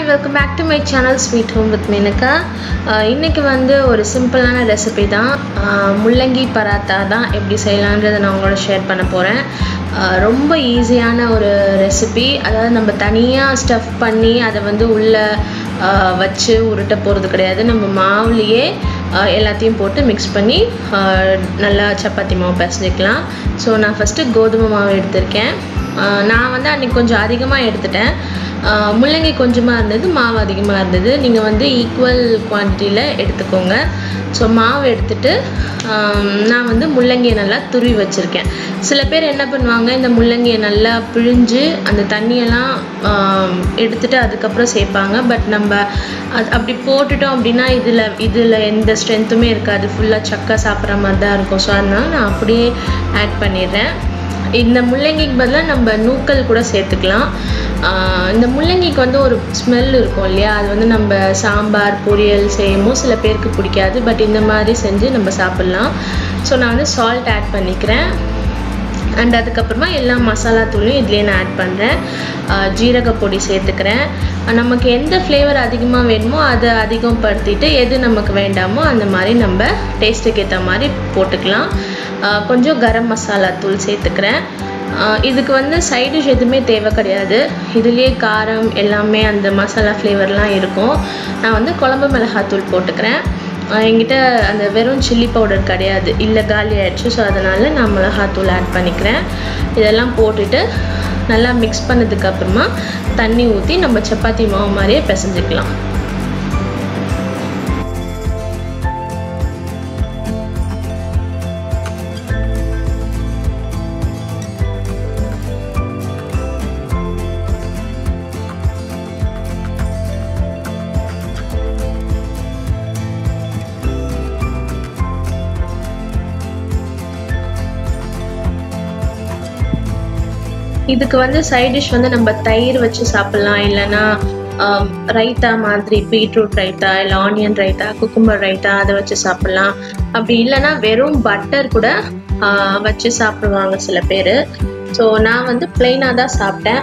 welcome back to my channel sweet home with Menaka இன்றைக்கி வந்து ஒரு சிம்பிளான ரெசிபி தான் ஆஹ் முள்ளங்கி பராத்தா தான் எப்படி செய்யலான்றதை நான் உங்களோட ஷேர் பண்ண போகிறேன் ரொம்ப ஈஸியான ஒரு ரெசிபி அதாவது நம்ம தனியாக ஸ்டஃப் பண்ணி அதை வந்து உள்ளே வச்சு உருட்ட போகிறது கிடையாது நம்ம மாவுலேயே ஆஹ் எல்லாத்தையும் போட்டு மிக்ஸ் பண்ணி ஆஹ் நல்லா சப்பாத்தி மாவு பிசைஞ்சிக்கலாம் ஸோ நான் ஃபஸ்ட்டு கோதுமை மாவு எடுத்திருக்கேன் ஆஹ் நான் வந்து அன்றைக்கி கொஞ்சம் அதிகமாக எடுத்துட்டேன் ஆஹ் முள்ளங்கி கொஞ்சமாக இருந்தது மாவு அதிகமாக இருந்தது நீங்கள் வந்து ஈக்குவல் குவான்டிட்டியில் எடுத்துக்கோங்க ஸோ மாவு எடுத்துட்டு ஆம், நான் வந்து முள்ளங்கியை நல்லா துருவி வச்சுருக்கேன் சில பேர் என்ன பண்ணுவாங்க இந்த முள்ளங்கியை நல்லா பிழிஞ்சு அந்த தண்ணியெல்லாம் ஆம், எடுத்துட்டு அதுக்கப்புறம் சேர்ப்பாங்க பட் நம்ம அது அப்படி போட்டுட்டோம் அப்படின்னா இதில் இதில் எந்த ஸ்ட்ரென்த்துமே இருக்காது ஃபுல்லாக சக்கை சாப்பிட்ற மாதிரி தான் இருக்கும் ஸோ அதனால நான் அப்படியே ஆட் பண்ணிடுறேன் இந்த முள்ளங்கிக்கு பதிலாக நம்ம நூக்கல் கூட சேர்த்துக்கலாம் ஆஹ் இந்த முள்ளங்கிக்கு வந்து ஒரு ஸ்மெல் இருக்கும் இல்லையா அது வந்து நம்ம சாம்பார் பொரியல் செய்யும்போது சில பேருக்கு பிடிக்காது பட் இந்த மாதிரி செஞ்சு நம்ம சாப்பிட்லாம் ஸோ நான் வந்து சால்ட் ஆட் பண்ணிக்கிறேன் அண்ட் அதுக்கப்புறமா எல்லா மசாலா தூளையும் இதுலேயே நான் ஆட் பண்ணுறேன் ஜீரக பொடி சேர்த்துக்கிறேன் நமக்கு எந்த ஃப்ளேவர் அதிகமாக வேணுமோ அதை அதிகப்படுத்திட்டு எது நமக்கு வேண்டாமோ அந்த மாதிரி நம்ம டேஸ்ட்டுக்கு ஏற்ற மாதிரி போட்டுக்கலாம் ஆஹ் கொஞ்சம் கரம் மசாலா தூள் சேர்த்துக்கிறேன் ஆஹ் இதுக்கு வந்து சைட் டிஷ் எதுவுமே தேவை கிடையாது இதுலேயே காரம் எல்லாமே அந்த மசாலா ஃப்ளேவர்லாம் இருக்கும் நான் வந்து குழம்பு மிளகாத்தூள் போட்டுக்கிறேன் ஆஹ் என்கிட்ட அந்த வெறும் சில்லி பவுடர் கிடையாது இல்லை காலி ஆயிடுச்சு ஸோ அதனால் நான் மிளகாத்தூள் ஆட் பண்ணிக்கிறேன் இதெல்லாம் போட்டுட்டு நல்லா மிக்ஸ் பண்ணதுக்கப்புறமா தண்ணி ஊற்றி நம்ம சப்பாத்தி மாவு மாதிரியே பிசைஞ்சிக்கலாம் இதுக்கு வந்து சைட் டிஷ் வந்து நம்ம தயிர் வச்சு சாப்பிட்லாம் இல்லைன்னா ஆம், ரைத்தா மாதிரி பீட்ரூட் ரைத்தா இல்லை ஆனியன் ரைத்தா குக்கும்பர் ரைத்தா அதை வச்சு சாப்பிட்லாம் அப்படி இல்லைன்னா வெறும் பட்டர் கூட ஆ, வச்சு சாப்பிடுவாங்க சில பேர் ஸோ நான் வந்து பிளெயினாக தான் சாப்பிட்டேன்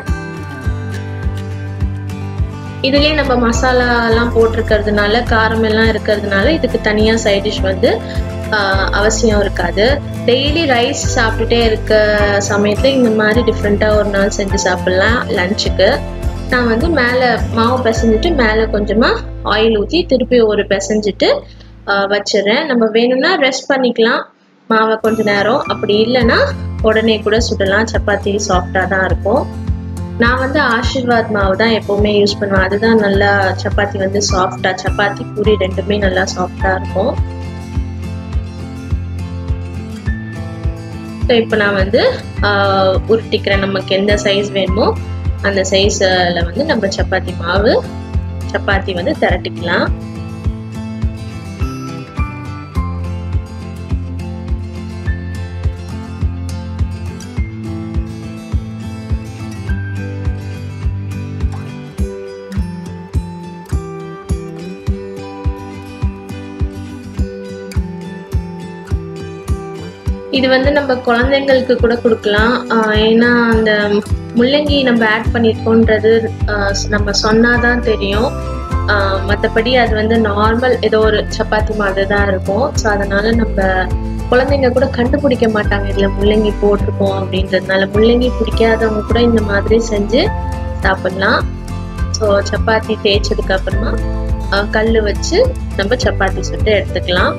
இதுலேயே நம்ம மசாலாலாம் போட்டிருக்கிறதுனால காரம் எல்லாம் இருக்கிறதுனால இதுக்கு தனியாக சைட் டிஷ் வந்து ஆஹ், அவசியம் இருக்காது டெய்லி ரைஸ் சாப்பிட்டுட்டே இருக்க சமயத்தில் இந்த மாதிரி டிஃப்ரெண்ட்டாக ஒரு நாள் செஞ்சு சாப்பிட்லாம் லஞ்சுக்கு நான் வந்து மேலே மாவு பிசைஞ்சிட்டு மேலே கொஞ்சமாக ஆயில் ஊற்றி திருப்பி ஒரு பிசைஞ்சிட்டு ஆஹ், வச்சிடுறேன் நம்ம வேணும்னா ரெஸ்ட் பண்ணிக்கலாம் மாவை கொஞ்ச நேரம் அப்படி இல்லைன்னா உடனே கூட சுடலாம் சப்பாத்தி சாஃப்டாக தான் இருக்கும் நான் வந்து ஆஷிர்வாத் மாவு தான் எப்போவுமே யூஸ் பண்ணுவேன் அதுதான் நல்லா சப்பாத்தி வந்து சாஃப்டாக சப்பாத்தி பூரி ரெண்டுமே நல்லா சாஃப்டாக இருக்கும் ஸோ இப்போ நான் வந்து ஆஹ், உருட்டிக்கிறேன் நமக்கு எந்த சைஸ் வேணுமோ அந்த சைஸில் வந்து நம்ம சப்பாத்தி மாவு சப்பாத்தி வந்து திரட்டிக்கலாம் இது வந்து நம்ம குழந்தைங்களுக்கு கூட கொடுக்கலாம் ஆஹ் ஏன்னா அந்த முள்ளங்கி நம்ம ஆட் பண்ணியிருக்கோன்றது ஆஹ் நம்ம சொன்னாதான் தெரியும் மற்றபடி அது வந்து நார்மல் ஏதோ ஒரு சப்பாத்தி மாதிரி தான் இருக்கும் ஸோ அதனால நம்ம குழந்தைங்க கூட கண்டுபிடிக்க மாட்டாங்க இதில் முள்ளங்கி போட்டிருக்கோம் அப்படின்றதுனால முள்ளங்கி பிடிக்காதவங்க கூட இந்த மாதிரி செஞ்சு சாப்பிடலாம் ஸோ சப்பாத்தி தேய்ச்சதுக்கு அப்புறமா கல் வச்சு நம்ம சப்பாத்தி சுட்டு எடுத்துக்கலாம்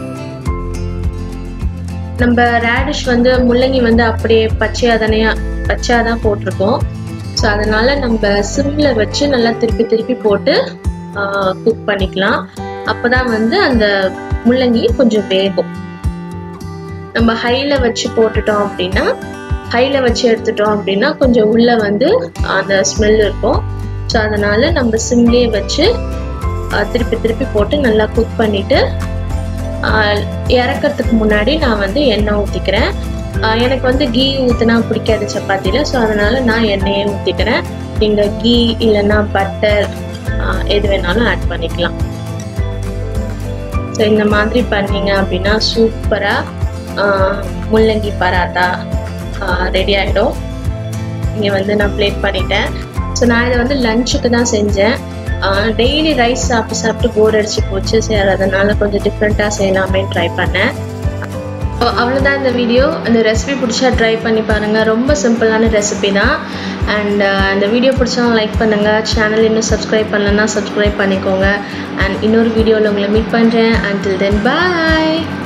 நம்ம ரேடிஷ் வந்து முள்ளங்கி வந்து அப்படியே பச்சையாக தானே பச்சையாக தான் போட்டிருக்கோம் ஸோ அதனால நம்ம சிம்மில் வச்சு நல்லா திருப்பி திருப்பி போட்டு குக் பண்ணிக்கலாம் அப்போ தான் வந்து அந்த முள்ளங்கி கொஞ்சம் வேகும் நம்ம ஹையில் வச்சு போட்டுட்டோம் அப்படின்னா ஹையில் வச்சு எடுத்துட்டோம் அப்படின்னா கொஞ்சம் உள்ளே வந்து அந்த ஸ்மெல் இருக்கும் ஸோ அதனால நம்ம சிம்லேயே வச்சு ஆஹ் திருப்பி திருப்பி போட்டு நல்லா குக் பண்ணிவிட்டு ஆஹ் இறக்கறதுக்கு முன்னாடி நான் வந்து எண்ணெய் ஊற்றிக்கிறேன் எனக்கு வந்து கீ ஊற்றினா பிடிக்காது சப்பாத்தியில் ஸோ அதனால் நான் எண்ணெயே ஊற்றிக்கிறேன் நீங்கள் கீ இல்லைன்னா பட்டர் எது வேணாலும் ஆட் பண்ணிக்கலாம் ஸோ இந்த மாதிரி பண்ணீங்க அப்படின்னா சூப்பராக முள்ளங்கி பராத்தா ரெடி ஆகிடும் இங்கே வந்து நான் பிளேட் பண்ணிட்டேன் ஸோ நான் இதை வந்து லஞ்சுக்கு தான் செஞ்சேன் டெய்லி ரைஸ் சாப்பிட்டு சாப்பிட்டு போர் அடிச்சு போச்சு சரி அதனால கொஞ்சம் டிஃப்ரெண்ட்டாக செய்யலாமேன்னு ட்ரை பண்ணேன் அவ்வளோதான் இந்த வீடியோ அந்த ரெசிபி பிடிச்சா ட்ரை பண்ணி பாருங்கள் ரொம்ப சிம்பிளான ரெசிபி தான் அண்ட் அந்த வீடியோ பிடிச்சா லைக் பண்ணுங்கள் சேனல் இன்னும் சப்ஸ்கிரைப் பண்ணலன்னா சப்ஸ்கிரைப் பண்ணிக்கோங்க அண்ட் இன்னொரு வீடியோவில் உங்களை மீட் பண்ணுறேன் அண்டில் தென் பாய்